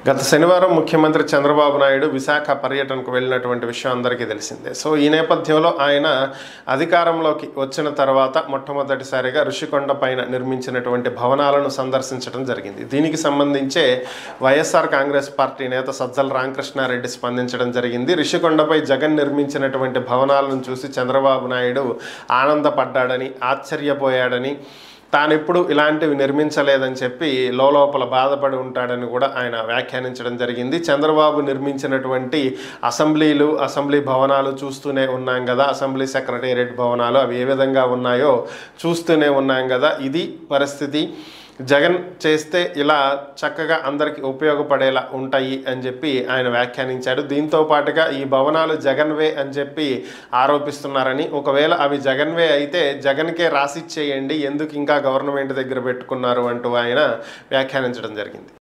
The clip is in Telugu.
గత శనివారం ముఖ్యమంత్రి చంద్రబాబు నాయుడు విశాఖ పర్యటనకు వెళ్ళినటువంటి విషయం అందరికీ తెలిసిందే సో ఈ నేపథ్యంలో ఆయన అధికారంలోకి వచ్చిన తర్వాత మొట్టమొదటిసారిగా ఋషికొండ పైన నిర్మించినటువంటి భవనాలను సందర్శించడం జరిగింది దీనికి సంబంధించే వైఎస్ఆర్ కాంగ్రెస్ పార్టీ నేత సజ్జల రామకృష్ణారెడ్డి స్పందించడం జరిగింది రిషికొండపై జగన్ నిర్మించినటువంటి భవనాలను చూసి చంద్రబాబు నాయుడు ఆనందపడ్డాడని ఆశ్చర్యపోయాడని తానెప్పుడు ఇలాంటివి నిర్మించలేదని చెప్పి లోపల బాధపడి ఉంటాడని కూడా ఆయన వ్యాఖ్యానించడం జరిగింది చంద్రబాబు నిర్మించినటువంటి అసెంబ్లీలు అసెంబ్లీ భవనాలు చూస్తూనే ఉన్నాం కదా అసెంబ్లీ సెక్రటేరియట్ భవనాలు అవి ఏ విధంగా ఉన్నాయో చూస్తూనే ఉన్నాం కదా ఇది పరిస్థితి జగన్ చేస్తే ఇలా చక్కగా అందరికి ఉపయోగపడేలా ఉంటాయి అని చెప్పి ఆయన వ్యాఖ్యానించాడు దీంతో పాటుగా ఈ భవనాలు జగన్వే అని చెప్పి ఆరోపిస్తున్నారని ఒకవేళ అవి జగన్వే అయితే జగన్కే రాసిచ్చేయండి ఎందుకు ఇంకా గవర్నమెంట్ దగ్గర పెట్టుకున్నారు అంటూ ఆయన వ్యాఖ్యానించడం జరిగింది